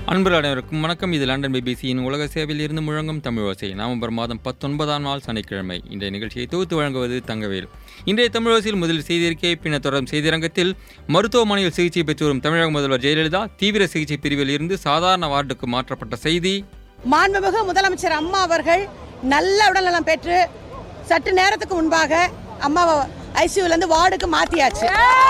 அன்பு அனைவருக்கும் வணக்கம் இது லண்டன் பிபிசியின் உலக சேவையில் இருந்து முழங்கும் தமிழ் ஓசை நவம்பர் மாதம் பத்தொன்பதாம் நாள் சனிக்கிழமை இந்த நிகழ்ச்சியை தொகுத்து வழங்குவது தங்கவேல் இன்றைய தமிழ் ஓசையில் முதலில் செய்தியிருக்கை பின்னர் தொடரும் செய்திரங்கத்தில் மருத்துவமனையில் சிகிச்சை பெற்று வரும் தமிழக முதல்வர் ஜெயலலிதா தீவிர சிகிச்சை பிரிவில் இருந்து சாதாரண வார்டுக்கு மாற்றப்பட்ட செய்தி மாண்புமிகு முதலமைச்சர் அம்மா அவர்கள் நல்ல உடல்நலம் பெற்று சற்று நேரத்துக்கு முன்பாக அம்மாவை ஐசியூல இருந்து வார்டுக்கு மாத்தியாச்சு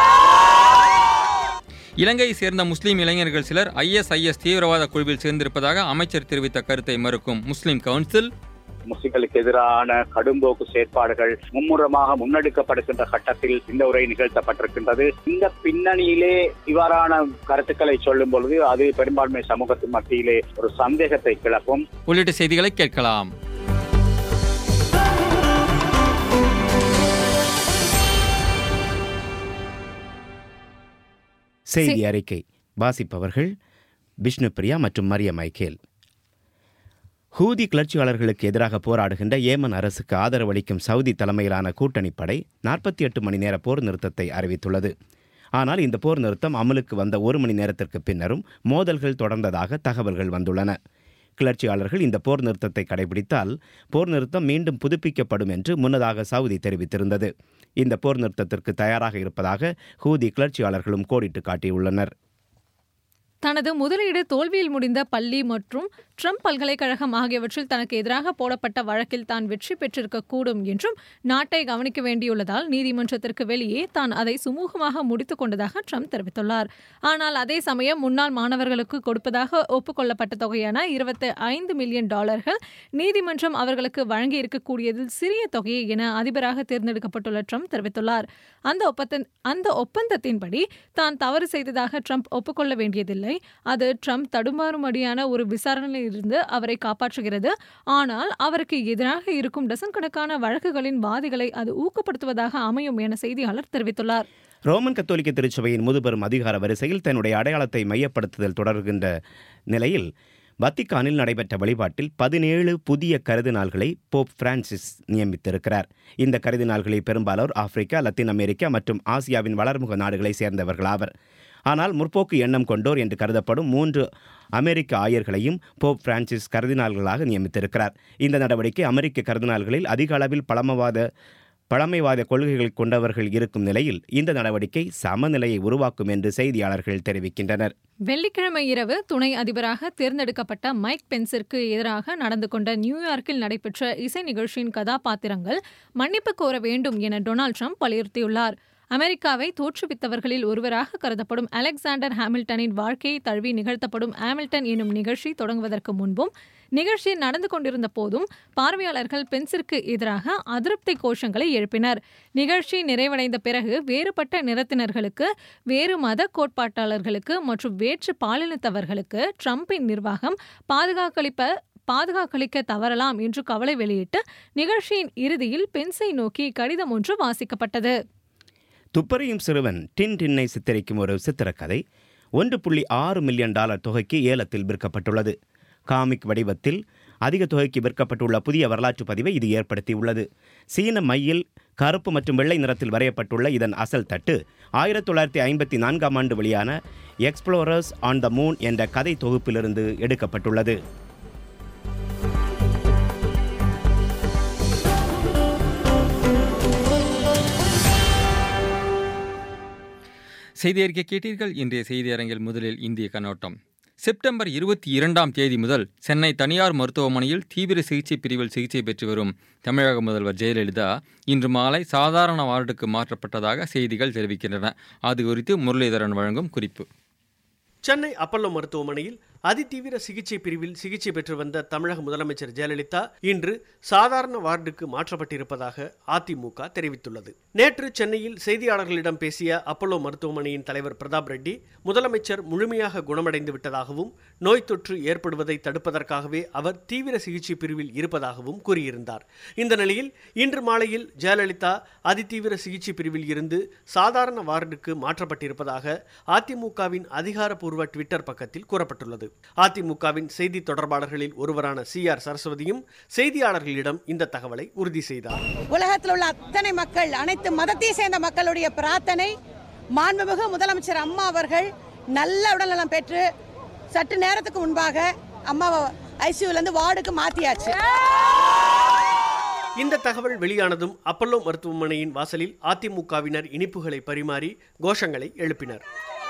இலங்கையை சேர்ந்த முஸ்லீம் இளைஞர்கள் சிலர் ஐஎஸ்ஐஎஸ் தீவிரவாத குழுவில் சேர்ந்திருப்பதாக அமைச்சர் தெரிவித்த கருத்தை மறுக்கும் முஸ்லீம் கவுன்சில் முஸ்லிம்களுக்கு எதிரான கடும்போக்கு செயற்பாடுகள் மும்முரமாக முன்னெடுக்கப்படுகின்ற கட்டத்தில் இந்த உரை நிகழ்த்தப்பட்டிருக்கின்றது இந்த பின்னணியிலே இவ்வாறான கருத்துக்களை சொல்லும் பொழுது அது பெரும்பான்மை சமூகத்தின் மத்தியிலே ஒரு சந்தேகத்தை கிளப்பும் உள்ளிட்ட செய்திகளை கேட்கலாம் செய்தி அறிக்கை வாசிப்பவர்கள் விஷ்ணுபிரியா மற்றும் மரிய மைக்கேல் ஹூதி கிளர்ச்சியாளர்களுக்கு எதிராக போராடுகின்ற ஏமன் அரசுக்கு ஆதரவளிக்கும் சவுதி தலைமையிலான கூட்டணி படை நாற்பத்தி எட்டு மணி நேர போர் நிறுத்தத்தை அறிவித்துள்ளது ஆனால் இந்த போர் நிறுத்தம் அமலுக்கு வந்த ஒரு மணி நேரத்திற்கு பின்னரும் மோதல்கள் தொடர்ந்ததாக தகவல்கள் வந்துள்ளன கிளர்ச்சியாளர்கள் இந்த போர் நிறுத்தத்தை கடைபிடித்தால் போர் நிறுத்தம் மீண்டும் புதுப்பிக்கப்படும் என்று முன்னதாக சவுதி தெரிவித்திருந்தது இந்த போர் நிறுத்தத்திற்கு தயாராக இருப்பதாக ஹூதி கிளர்ச்சியாளர்களும் கோடிட்டு காட்டியுள்ளனர் தனது முதலீடு தோல்வியில் முடிந்த பள்ளி மற்றும் ட்ரம்ப் பல்கலைக்கழகம் ஆகியவற்றில் தனக்கு எதிராக போடப்பட்ட வழக்கில் தான் வெற்றி பெற்றிருக்கக்கூடும் என்றும் நாட்டை கவனிக்க வேண்டியுள்ளதால் நீதிமன்றத்திற்கு வெளியே தான் அதை சுமூகமாக முடித்துக் கொண்டதாக ட்ரம்ப் தெரிவித்துள்ளார் ஆனால் அதே சமயம் முன்னாள் மாணவர்களுக்கு கொடுப்பதாக ஒப்புக்கொள்ளப்பட்ட தொகையான இருபத்தி ஐந்து மில்லியன் டாலர்கள் நீதிமன்றம் அவர்களுக்கு வழங்கி இருக்கக்கூடியதில் சிறிய தொகையை என அதிபராக தேர்ந்தெடுக்கப்பட்டுள்ள ட்ரம்ப் தெரிவித்துள்ளார் அந்த ஒப்பந்த அந்த ஒப்பந்தத்தின்படி தான் தவறு செய்ததாக ட்ரம்ப் ஒப்புக்கொள்ள வேண்டியதில்லை அது ட்ரம்ப் தடுமாறும்படியான ஒரு விசாரணையிலிருந்து அவரை காப்பாற்றுகிறது ஆனால் அவருக்கு எதிராக இருக்கும் டசன் கணக்கான வழக்குகளின் வாதிகளை அது ஊக்கப்படுத்துவதாக அமையும் என செய்தியாளர் தெரிவித்துள்ளார் ரோமன் கத்தோலிக்க திருச்சபையின் முதுபெரும் அதிகார வரிசையில் தன்னுடைய அடையாளத்தை மையப்படுத்துதல் தொடர்கின்ற நிலையில் வத்திக்கானில் நடைபெற்ற வழிபாட்டில் பதினேழு புதிய கருதினாள்களை போப் பிரான்சிஸ் நியமித்திருக்கிறார் இந்த கருதினாள்களில் பெரும்பாலோர் ஆப்பிரிக்கா லத்தீன் அமெரிக்கா மற்றும் ஆசியாவின் வளர்முக நாடுகளை சேர்ந்தவர்களாவர் ஆனால் முற்போக்கு எண்ணம் கொண்டோர் என்று கருதப்படும் மூன்று அமெரிக்க ஆயர்களையும் போப் பிரான்சிஸ் கருதினாள்களாக நியமித்திருக்கிறார் இந்த நடவடிக்கை அமெரிக்க கருதினாள்களில் அதிக அளவில் பழமவாத பழமைவாத கொள்கைகள் கொண்டவர்கள் இருக்கும் நிலையில் இந்த நடவடிக்கை சமநிலையை உருவாக்கும் என்று செய்தியாளர்கள் தெரிவிக்கின்றனர் வெள்ளிக்கிழமை இரவு துணை அதிபராக தேர்ந்தெடுக்கப்பட்ட மைக் பென்ஸிற்கு எதிராக நடந்து கொண்ட நியூயார்க்கில் நடைபெற்ற இசை நிகழ்ச்சியின் கதாபாத்திரங்கள் மன்னிப்பு கோர வேண்டும் என டொனால்ட் ட்ரம்ப் வலியுறுத்தியுள்ளார் அமெரிக்காவை தோற்றுவித்தவர்களில் ஒருவராக கருதப்படும் அலெக்சாண்டர் ஹாமில்டனின் வாழ்க்கையை தழுவி நிகழ்த்தப்படும் ஹாமில்டன் எனும் நிகழ்ச்சி தொடங்குவதற்கு முன்பும் நிகழ்ச்சி நடந்து கொண்டிருந்த போதும் பார்வையாளர்கள் பென்ஸிற்கு எதிராக அதிருப்தி கோஷங்களை எழுப்பினர் நிகழ்ச்சி நிறைவடைந்த பிறகு வேறுபட்ட நிறத்தினர்களுக்கு வேறு மத கோட்பாட்டாளர்களுக்கு மற்றும் வேற்று பாலினத்தவர்களுக்கு ட்ரம்பின் நிர்வாகம் பாதுகாக்களிப்ப பாதுகாக்களிக்க தவறலாம் என்று கவலை வெளியிட்டு நிகழ்ச்சியின் இறுதியில் பென்ஸை நோக்கி கடிதம் ஒன்று வாசிக்கப்பட்டது துப்பறியும் சிறுவன் டின் டின்னை சித்தரிக்கும் ஒரு சித்திரக்கதை ஒன்று புள்ளி ஆறு மில்லியன் டாலர் தொகைக்கு ஏலத்தில் விற்கப்பட்டுள்ளது காமிக் வடிவத்தில் அதிக தொகைக்கு விற்கப்பட்டுள்ள புதிய வரலாற்று பதிவை இது ஏற்படுத்தியுள்ளது சீன மையில் கருப்பு மற்றும் வெள்ளை நிறத்தில் வரையப்பட்டுள்ள இதன் அசல் தட்டு ஆயிரத்தி தொள்ளாயிரத்தி ஐம்பத்தி நான்காம் ஆண்டு வெளியான எக்ஸ்ப்ளோரர்ஸ் ஆன் த மூன் என்ற கதை தொகுப்பிலிருந்து எடுக்கப்பட்டுள்ளது செய்தி அறிக்கை கேட்டீர்கள் இன்றைய செய்தி அரங்கில் முதலில் இந்திய கண்ணோட்டம் செப்டம்பர் இருபத்தி இரண்டாம் தேதி முதல் சென்னை தனியார் மருத்துவமனையில் தீவிர சிகிச்சை பிரிவில் சிகிச்சை பெற்று வரும் தமிழக முதல்வர் ஜெயலலிதா இன்று மாலை சாதாரண வார்டுக்கு மாற்றப்பட்டதாக செய்திகள் தெரிவிக்கின்றன அது குறித்து முரளிதரன் வழங்கும் குறிப்பு சென்னை அப்பல்லோ மருத்துவமனையில் அதிதீவிர சிகிச்சை பிரிவில் சிகிச்சை பெற்று வந்த தமிழக முதலமைச்சர் ஜெயலலிதா இன்று சாதாரண வார்டுக்கு மாற்றப்பட்டிருப்பதாக அதிமுக தெரிவித்துள்ளது நேற்று சென்னையில் செய்தியாளர்களிடம் பேசிய அப்பல்லோ மருத்துவமனையின் தலைவர் பிரதாப் ரெட்டி முதலமைச்சர் முழுமையாக குணமடைந்து விட்டதாகவும் நோய் தொற்று ஏற்படுவதை தடுப்பதற்காகவே அவர் தீவிர சிகிச்சை பிரிவில் இருப்பதாகவும் கூறியிருந்தார் இந்த நிலையில் இன்று மாலையில் ஜெயலலிதா அதிதீவிர சிகிச்சை பிரிவில் இருந்து சாதாரண வார்டுக்கு மாற்றப்பட்டிருப்பதாக அதிமுகவின் அதிகாரப்பூர்வ ட்விட்டர் பக்கத்தில் கூறப்பட்டுள்ளது அதிமுகவின் செய்தி தொடர்பாளர்களில் ஒருவரான சி ஆர் சரஸ்வதியும் செய்தியாளர்களிடம் இந்த தகவலை உறுதி செய்தார் உலகத்தில் உள்ள அத்தனை மக்கள் அனைத்து மதத்தை சேர்ந்த மக்களுடைய பிரார்த்தனை மாண்புமிகு முதலமைச்சர் அம்மா அவர்கள் நல்ல உடல்நலம் பெற்று சற்று நேரத்துக்கு முன்பாக அம்மாவை ஐசியூலேருந்து வார்டுக்கு மாற்றியாச்சு இந்த தகவல் வெளியானதும் அப்பல்லோ மருத்துவமனையின் வாசலில் அதிமுகவினர் இனிப்புகளை பரிமாறி கோஷங்களை எழுப்பினர்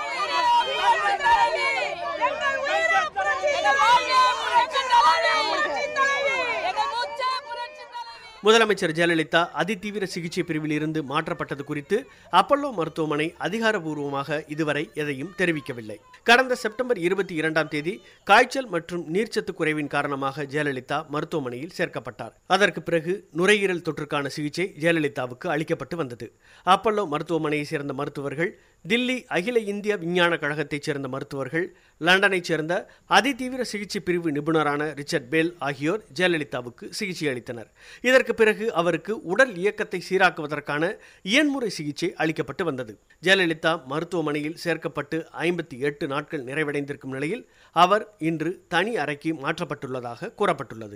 முதலமைச்சர் ஜெயலலிதா அதிதீவிர சிகிச்சை பிரிவில் இருந்து மாற்றப்பட்டது குறித்து அப்பல்லோ மருத்துவமனை அதிகாரப்பூர்வமாக இதுவரை எதையும் தெரிவிக்கவில்லை கடந்த செப்டம்பர் இருபத்தி இரண்டாம் தேதி காய்ச்சல் மற்றும் நீர்ச்சத்து குறைவின் காரணமாக ஜெயலலிதா மருத்துவமனையில் சேர்க்கப்பட்டார் அதற்கு பிறகு நுரையீரல் தொற்றுக்கான சிகிச்சை ஜெயலலிதாவுக்கு அளிக்கப்பட்டு வந்தது அப்பல்லோ மருத்துவமனையை சேர்ந்த மருத்துவர்கள் தில்லி அகில இந்திய விஞ்ஞான கழகத்தைச் சேர்ந்த மருத்துவர்கள் லண்டனைச் சேர்ந்த அதிதீவிர சிகிச்சை பிரிவு நிபுணரான ரிச்சர்ட் பேல் ஆகியோர் ஜெயலலிதாவுக்கு சிகிச்சை அளித்தனர் இதற்கு பிறகு அவருக்கு உடல் இயக்கத்தை சீராக்குவதற்கான இயன்முறை சிகிச்சை அளிக்கப்பட்டு வந்தது ஜெயலலிதா மருத்துவமனையில் சேர்க்கப்பட்டு ஐம்பத்தி எட்டு நாட்கள் நிறைவடைந்திருக்கும் நிலையில் அவர் இன்று தனி அறைக்கு மாற்றப்பட்டுள்ளதாக கூறப்பட்டுள்ளது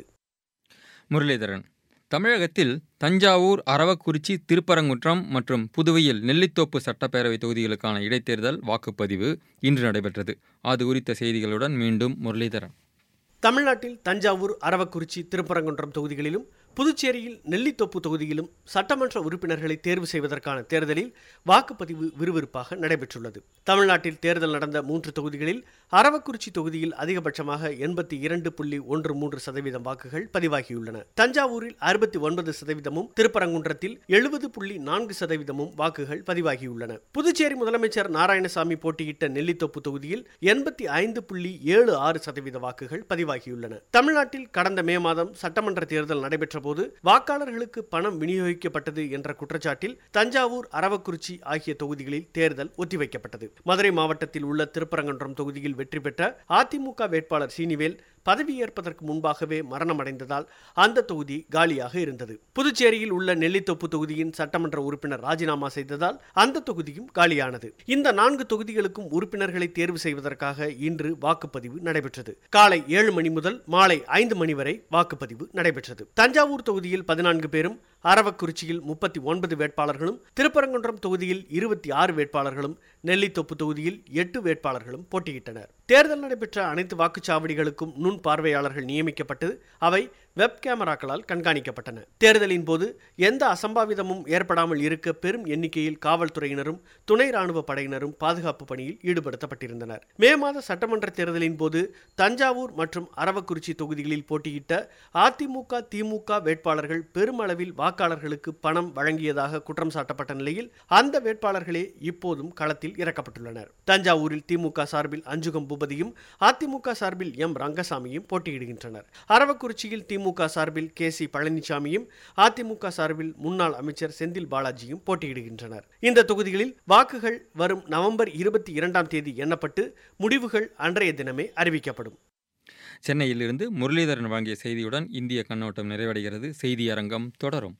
முரளிதரன் தமிழகத்தில் தஞ்சாவூர் அரவக்குறிச்சி திருப்பரங்குன்றம் மற்றும் புதுவையில் நெல்லித்தோப்பு சட்டப்பேரவை தொகுதிகளுக்கான இடைத்தேர்தல் வாக்குப்பதிவு இன்று நடைபெற்றது அது குறித்த செய்திகளுடன் மீண்டும் முரளிதரன் தமிழ்நாட்டில் தஞ்சாவூர் அரவக்குறிச்சி திருப்பரங்குன்றம் தொகுதிகளிலும் புதுச்சேரியில் நெல்லித்தோப்பு தொகுதியிலும் சட்டமன்ற உறுப்பினர்களை தேர்வு செய்வதற்கான தேர்தலில் வாக்குப்பதிவு விறுவிறுப்பாக நடைபெற்றுள்ளது தமிழ்நாட்டில் தேர்தல் நடந்த மூன்று தொகுதிகளில் அரவக்குறிச்சி தொகுதியில் அதிகபட்சமாக எண்பத்தி இரண்டு புள்ளி ஒன்று மூன்று சதவீதம் வாக்குகள் பதிவாகியுள்ளன தஞ்சாவூரில் அறுபத்தி ஒன்பது சதவீதமும் திருப்பரங்குன்றத்தில் எழுபது புள்ளி நான்கு சதவீதமும் வாக்குகள் பதிவாகியுள்ளன புதுச்சேரி முதலமைச்சர் நாராயணசாமி போட்டியிட்ட நெல்லித்தோப்பு தொகுதியில் எண்பத்தி ஐந்து புள்ளி ஏழு ஆறு சதவீத வாக்குகள் பதிவாகியுள்ளன தமிழ்நாட்டில் கடந்த மே மாதம் சட்டமன்ற தேர்தல் நடைபெற்ற போது வாக்காளர்களுக்கு பணம் விநியோகிக்கப்பட்டது என்ற குற்றச்சாட்டில் தஞ்சாவூர் அரவக்குறிச்சி ஆகிய தொகுதிகளில் தேர்தல் ஒத்திவைக்கப்பட்டது மதுரை மாவட்டத்தில் உள்ள திருப்பரங்குன்றம் தொகுதியில் வெற்றி பெற்ற அதிமுக வேட்பாளர் சீனிவேல் பதவியேற்பதற்கு முன்பாகவே மரணமடைந்ததால் அந்த தொகுதி காலியாக இருந்தது புதுச்சேரியில் உள்ள நெல்லித்தோப்பு தொகுதியின் சட்டமன்ற உறுப்பினர் ராஜினாமா செய்ததால் அந்த தொகுதியும் காலியானது இந்த நான்கு தொகுதிகளுக்கும் உறுப்பினர்களை தேர்வு செய்வதற்காக இன்று வாக்குப்பதிவு நடைபெற்றது காலை ஏழு மணி முதல் மாலை ஐந்து மணி வரை வாக்குப்பதிவு நடைபெற்றது தஞ்சாவூர் தொகுதியில் பதினான்கு பேரும் அரவக்குறிச்சியில் முப்பத்தி ஒன்பது வேட்பாளர்களும் திருப்பரங்குன்றம் தொகுதியில் இருபத்தி ஆறு வேட்பாளர்களும் நெல்லித்தோப்பு தொகுதியில் எட்டு வேட்பாளர்களும் போட்டியிட்டனர் தேர்தல் நடைபெற்ற அனைத்து வாக்குச்சாவடிகளுக்கும் நுண் பார்வையாளர்கள் நியமிக்கப்பட்டு அவை வெப் கேமராக்களால் கண்காணிக்கப்பட்டன தேர்தலின் போது எந்த அசம்பாவிதமும் ஏற்படாமல் இருக்க பெரும் எண்ணிக்கையில் காவல்துறையினரும் துணை ராணுவ படையினரும் பாதுகாப்பு பணியில் ஈடுபடுத்தப்பட்டிருந்தனர் மே மாத சட்டமன்ற தேர்தலின் போது தஞ்சாவூர் மற்றும் அரவக்குறிச்சி தொகுதிகளில் போட்டியிட்ட அதிமுக திமுக வேட்பாளர்கள் பெருமளவில் வாக்காளர்களுக்கு பணம் வழங்கியதாக குற்றம் சாட்டப்பட்ட நிலையில் அந்த வேட்பாளர்களே இப்போதும் களத்தில் இறக்கப்பட்டுள்ளனர் தஞ்சாவூரில் திமுக சார்பில் அஞ்சுகம் பூபதியும் அதிமுக சார்பில் எம் ரங்கசாமியும் போட்டியிடுகின்றனர் அரவக்குறிச்சியில் திமுக சார்பில் கே சி பழனிசாமியும் அதிமுக சார்பில் முன்னாள் அமைச்சர் செந்தில் பாலாஜியும் போட்டியிடுகின்றனர் இந்த தொகுதிகளில் வாக்குகள் வரும் நவம்பர் இருபத்தி இரண்டாம் தேதி எண்ணப்பட்டு முடிவுகள் அன்றைய தினமே அறிவிக்கப்படும் சென்னையிலிருந்து முரளிதரன் வழங்கிய செய்தியுடன் இந்திய கண்ணோட்டம் நிறைவடைகிறது செய்தி அரங்கம் தொடரும்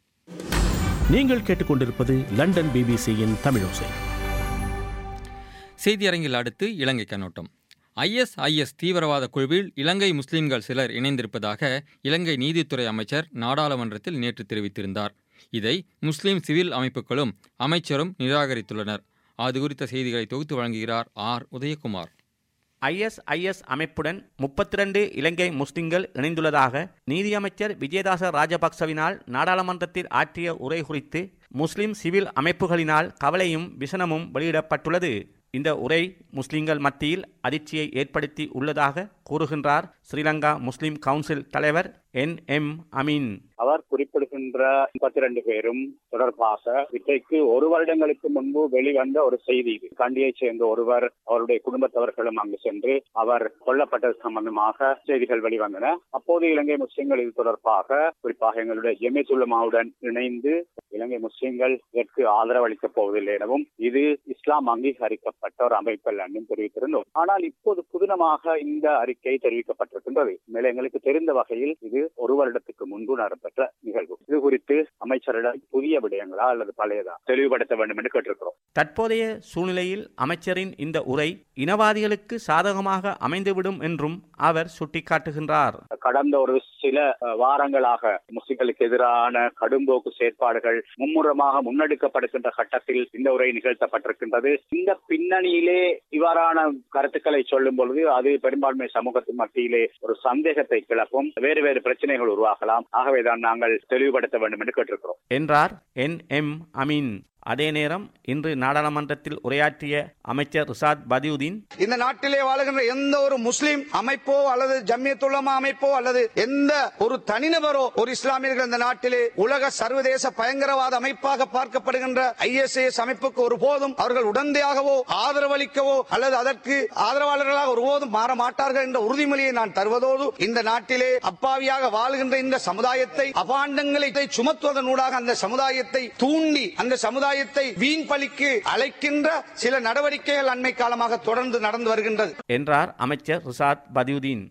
நீங்கள் கேட்டுக்கொண்டிருப்பது லண்டன் பிபிசியின் தமிழோசை செய்தி அரங்கில் அடுத்து இலங்கை கண்ணோட்டம் ஐஎஸ்ஐஎஸ் தீவிரவாத குழுவில் இலங்கை முஸ்லிம்கள் சிலர் இணைந்திருப்பதாக இலங்கை நீதித்துறை அமைச்சர் நாடாளுமன்றத்தில் நேற்று தெரிவித்திருந்தார் இதை முஸ்லிம் சிவில் அமைப்புகளும் அமைச்சரும் நிராகரித்துள்ளனர் அது குறித்த செய்திகளை தொகுத்து வழங்குகிறார் ஆர் உதயகுமார் ஐஎஸ்ஐஎஸ் அமைப்புடன் முப்பத்தி ரெண்டு இலங்கை முஸ்லிம்கள் இணைந்துள்ளதாக நீதியமைச்சர் விஜயதாச ராஜபக்சவினால் நாடாளுமன்றத்தில் ஆற்றிய உரை குறித்து முஸ்லிம் சிவில் அமைப்புகளினால் கவலையும் விசனமும் வெளியிடப்பட்டுள்ளது இந்த உரை முஸ்லிம்கள் மத்தியில் அதிர்ச்சியை ஏற்படுத்தி உள்ளதாக கூறுகின்றார் ஸ்ரீலங்கா முஸ்லிம் கவுன்சில் தலைவர் என் எம் அமீன் அவர் குறிப்பிடுகின்ற முப்பத்தி ரெண்டு பேரும் தொடர்பாக இன்றைக்கு ஒரு வருடங்களுக்கு முன்பு வெளிவந்த ஒரு செய்தி இது கண்டியைச் சேர்ந்த ஒருவர் அவருடைய குடும்பத்தவர்களும் அங்கு சென்று அவர் கொல்லப்பட்டது சம்பந்தமாக செய்திகள் வெளிவந்தன அப்போது இலங்கை முஸ்லிம்கள் இது தொடர்பாக குறிப்பாக எங்களுடைய ஜெமிசுல்லமாவுடன் இணைந்து இலங்கை முஸ்லிம்கள் இதற்கு ஆதரவு அளிக்கப் போவதில்லை எனவும் இது இஸ்லாம் அங்கீகரிக்கப்பட்ட ஒரு அமைப்பு அல்ல என்றும் தெரிவித்திருந்தோம் ஆனால் இப்போது புதினமாக இந்த அறிக்கை தெரிவிக்கப்பட்டிருக்கின்றது மேலும் எங்களுக்கு தெரிந்த வகையில் இது ஒரு வருடத்துக்கு முன்பு நடைபெற்ற நிகழ்வு இது குறித்து அமைச்சரிடம் புதிய விடயங்களா அல்லது பழையதா தெளிவுபடுத்த வேண்டும் என்று கேட்டிருக்கிறோம் தற்போதைய சூழ்நிலையில் அமைச்சரின் இந்த உரை இனவாதிகளுக்கு சாதகமாக அமைந்துவிடும் என்றும் அவர் சுட்டிக்காட்டுகின்றார் கடந்த ஒரு சில அஹ், வாரங்களாக முஸ்லிம்களுக்கு எதிரான கடும்போக்கு செயற்பாடுகள் மும்முரமாக முன்னெடுக்கப்படுகின்ற கட்டத்தில் இந்த உரை நிகழ்த்தப்பட்டிருக்கின்றது இந்த பின்னணியிலே இவ்வாறான கருத்துக்களை சொல்லும் பொழுது அது பெரும்பான்மை சமூகத்தின் மத்தியிலே ஒரு சந்தேகத்தை கிளப்பும் வேறு வேறு பிரச்சனைகள் உருவாகலாம் ஆகவேதான் நாங்கள் தெளிவுபடுத்த வேண்டும் என்று கேட்டிருக்கிறோம் என்றார் என் எம் அமீன் அதே நேரம் இன்று நாடாளுமன்றத்தில் உரையாற்றிய அமைச்சர் ரிசாத் பதியுதீன் இந்த நாட்டிலே வாழுகின்ற எந்த ஒரு முஸ்லிம் அமைப்போ அல்லது ஜம்மியத்துலமா அமைப்போ அல்லது எந்த ஒரு தனிநபரோ ஒரு இஸ்லாமியர்கள் இந்த நாட்டிலே உலக சர்வதேச பயங்கரவாத அமைப்பாக பார்க்கப்படுகின்ற ஐஎஸ்ஐஎஸ் அமைப்புக்கு ஒருபோதும் அவர்கள் உடந்தையாகவோ ஆதரவளிக்கவோ அல்லது அதற்கு ஆதரவாளர்களாக ஒருபோதும் மாற மாட்டார்கள் என்ற உறுதிமொழியை நான் தருவதோடு இந்த நாட்டிலே அப்பாவியாக வாழுகின்ற இந்த சமுதாயத்தை அபாண்டங்களை சுமத்துவதனூடாக அந்த சமுதாயத்தை தூண்டி அந்த சமுதாயத்தை வீண் பலிக்கு அழைக்கின்ற சில நடவடிக்கைகள் அண்மை காலமாக தொடர்ந்து நடந்து வருகின்றது என்றார் அமைச்சர் ரிசாத் பதியுதீன்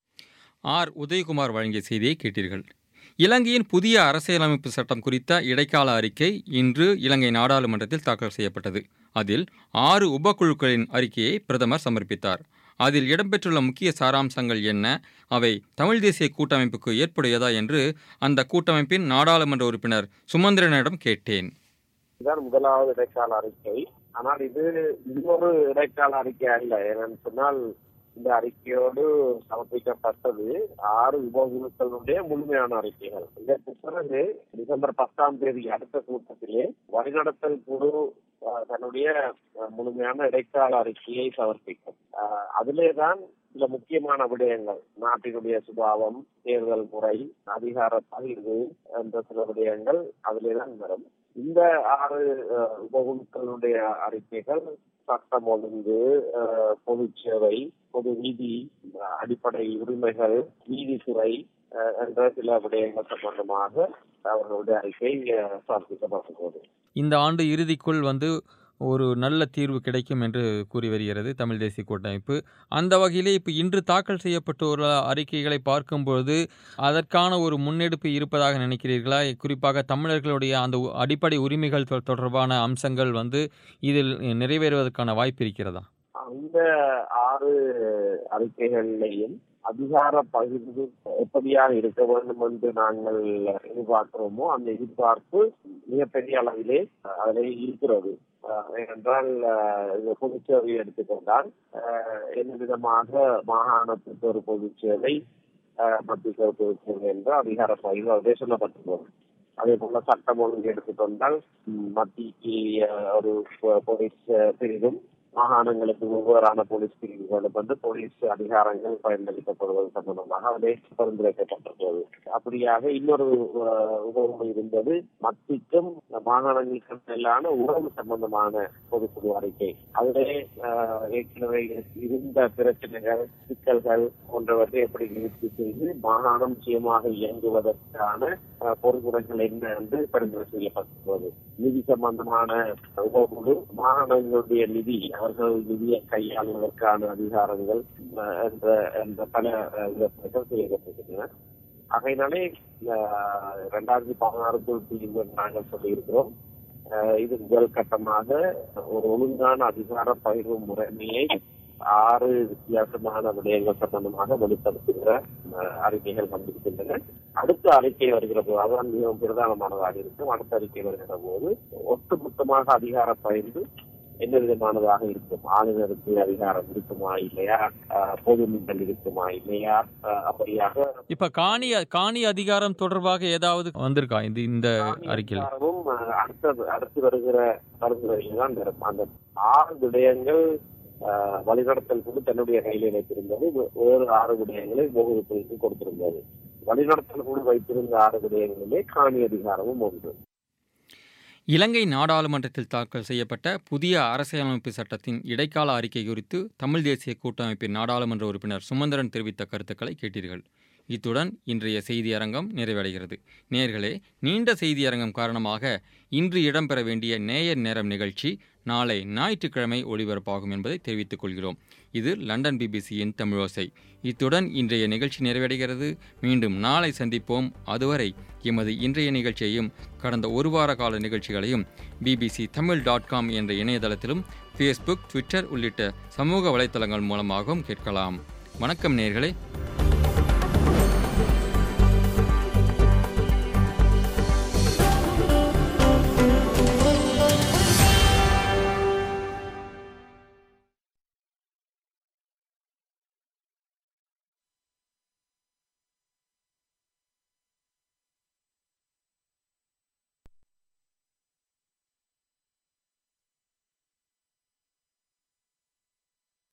ஆர் உதயகுமார் வழங்கிய செய்தியை கேட்டீர்கள் இலங்கையின் புதிய அரசியலமைப்பு சட்டம் குறித்த இடைக்கால அறிக்கை இன்று இலங்கை நாடாளுமன்றத்தில் தாக்கல் செய்யப்பட்டது அதில் ஆறு உபக்குழுக்களின் அறிக்கையை பிரதமர் சமர்ப்பித்தார் அதில் இடம்பெற்றுள்ள முக்கிய சாராம்சங்கள் என்ன அவை தமிழ் தேசிய கூட்டமைப்புக்கு ஏற்புடையதா என்று அந்த கூட்டமைப்பின் நாடாளுமன்ற உறுப்பினர் சுமந்திரனிடம் கேட்டேன் இதுதான் முதலாவது இடைக்கால அறிக்கை ஆனால் இது இன்னொரு இடைக்கால அறிக்கை அல்ல ஏனென்று சொன்னால் இந்த அறிக்கையோடு சமர்ப்பிக்கப்பட்டது ஆறு உபகுழுக்களுடைய முழுமையான அறிக்கைகள் இதற்கு பிறகு டிசம்பர் பத்தாம் தேதி அடுத்த கூட்டத்திலே வழிநடத்தல் குழு அஹ், தன்னுடைய அஹ், முழுமையான இடைக்கால அறிக்கையை சமர்ப்பிக்கும் அஹ், அதிலேதான் சில முக்கியமான விடயங்கள் நாட்டினுடைய சுபாவம் தேர்தல் முறை அதிகார பகிர்வு என்ற சில விடயங்கள் அதிலேதான் வரும் இந்த ஆறு அஹ், உபகுழுக்களுடைய அறிக்கைகள் சட்டம் ஒழுங்கு அஹ், பொதுச் சேவை பொது நீதி அஹ், அடிப்படை உரிமைகள் நீதித்துறை அஹ், என்ற சில விடயங்கள் சம்பந்தமாக அவர்களுடைய அறிக்கை அஹ், சமர்ப்பிக்கப்பட்டுள்ளது இந்த ஆண்டு இறுதிக்குள் வந்து ஒரு நல்ல தீர்வு கிடைக்கும் என்று கூறி வருகிறது தமிழ் தேசிய கூட்டமைப்பு அந்த வகையிலே இப்போ இன்று தாக்கல் செய்யப்பட்டுள்ள அறிக்கைகளை பார்க்கும்பொழுது அதற்கான ஒரு முன்னெடுப்பு இருப்பதாக நினைக்கிறீர்களா குறிப்பாக தமிழர்களுடைய அந்த உ- அடிப்படை உரிமைகள் தொ- தொடர்பான அம்சங்கள் வந்து இதில் நிறைவேறுவதற்கான வாய்ப்பு இருக்கிறதா அந்த ஆறு அறிக்கைகளிலேயும் அதிகார பகிர்வு எப்படியாக இருக்க வேண்டும் என்று நாங்கள் எதிர்பார்க்கிறோமோ அந்த எதிர்பார்ப்பு மிகப்பெரிய அளவிலே அஹ், அதிலே இருக்கிறது அஹ், ஏனென்றால் அஹ், இந்த பொதுச்சேவை எடுத்துக்கொண்டால் அஹ், என்ன விதமாக மாகாணத்துக்கு ஒரு பொதுச்சேவை அஹ், மத்திய ஒரு பொதுச்சேவை என்ற அதிகார பகிர்வு அதிலே சொல்லப்பட்டுள்ளது அதே போல சட்டம் ஒழுங்கு எடுத்துக்கொண்டால் ம், மத்திய அஹ், ஒரு பொ- போலீஸ் அஹ், பிரிவும் மாகாணங்களுக்கு வெவ்வேறான போலீஸ் பிரிவுகளும் வந்து போலீஸ் அதிகாரங்கள் பயன்படுத்தப்படுவது சம்பந்தமாக அதிலே பரிந்துரைக்கப்பட்டுள்ளது அப்படியாக இன்னொரு அஹ், உறவு இருந்தது மத்திக்கும் மாகாணங்களுக்கும் இடையிலான உறவு சம்பந்தமான பொதுக்குழு அறிக்கை அதிலே அஹ், ஏற்கனவே இருந்த பிரச்சனைகள் சிக்கல்கள் போன்றவற்றை எப்படி நிறுத்தி செய்து மாகாணம் சுயமாக இயங்குவதற்கான அஹ், பொறுப்புரைகள் என்ன என்று பரிந்துரை செய்யப்பட்டுள்ளது நிதி சம்பந்தமான உபகுழு மாகாணங்களுடைய நிதி அவர்கள் நிதியை கையாளுவதற்கான அதிகாரங்கள் அஹ், என்ற என்ற பல அஹ், விதத்தில் செய்யப்பட்டிருக்கின்றன ஆகையினாலே அஹ், இரண்டாயிரத்தி பதினாறுக்குள் தீர்வு நாங்கள் சொல்லியிருக்கிறோம் அஹ், இது முதல் கட்டமாக ஒரு ஒழுங்கான அதிகார பகிர்வு முறைமையை ஆறு வித்தியாசமான விடயங்கள் சம்பந்தமாக வெளிப்படுத்துகிற அஹ், அறிக்கைகள் வந்திருக்கின்றன அடுத்த அறிக்கை வருகிற போது அதுதான் மிகவும் பிரதானமானதாக இருக்கும் அடுத்த அறிக்கை வருகிற போது ஒட்டுமொத்தமாக அதிகார பகிர்வு என்ன விதமானதாக இருக்கும் ஆளுநருக்கு அதிகாரம் இருக்குமா இல்லையா அஹ், பொது நின்றல் இருக்குமா இல்லையா அஹ், அப்படியாக இப்போ காணி காணி அதிகாரம் தொடர்பாக ஏதாவது வந்திருக்கா இந்த இந்த அறிக்கையில் அதிகாரமும் அஹ், அடுத்த அடுத்து வருகிற பரிந்துரையில் தான் வரும் அந்த ஆறு விடயங்கள் அஹ், வழிநடத்தல் குழு தன்னுடைய கையில் வைத்திருந்தது வே- வேறு ஆறு விடயங்களை முகவுக்கு கொடுத்திருந்தது வழிநடத்தல் குழு வைத்திருந்த ஆறு விடயங்களிலே காணி அதிகாரமும் ஒன்று இலங்கை நாடாளுமன்றத்தில் தாக்கல் செய்யப்பட்ட புதிய அரசியலமைப்பு சட்டத்தின் இடைக்கால அறிக்கை குறித்து தமிழ் தேசிய கூட்டமைப்பின் நாடாளுமன்ற உறுப்பினர் சுமந்திரன் தெரிவித்த கருத்துக்களை கேட்டீர்கள் இத்துடன் இன்றைய செய்தி அரங்கம் நிறைவடைகிறது நேர்களே நீண்ட செய்தி அரங்கம் காரணமாக இன்று இடம்பெற வேண்டிய நேயர் நேரம் நிகழ்ச்சி நாளை ஞாயிற்றுக்கிழமை ஒளிபரப்பாகும் என்பதை தெரிவித்துக் கொள்கிறோம் இது லண்டன் பிபிசியின் தமிழோசை இத்துடன் இன்றைய நிகழ்ச்சி நிறைவடைகிறது மீண்டும் நாளை சந்திப்போம் அதுவரை எமது இன்றைய நிகழ்ச்சியையும் கடந்த ஒரு வார கால நிகழ்ச்சிகளையும் பிபிசி தமிழ் டாட் காம் என்ற இணையதளத்திலும் ஃபேஸ்புக் ட்விட்டர் உள்ளிட்ட சமூக வலைத்தளங்கள் மூலமாகவும் கேட்கலாம் வணக்கம் நேர்களே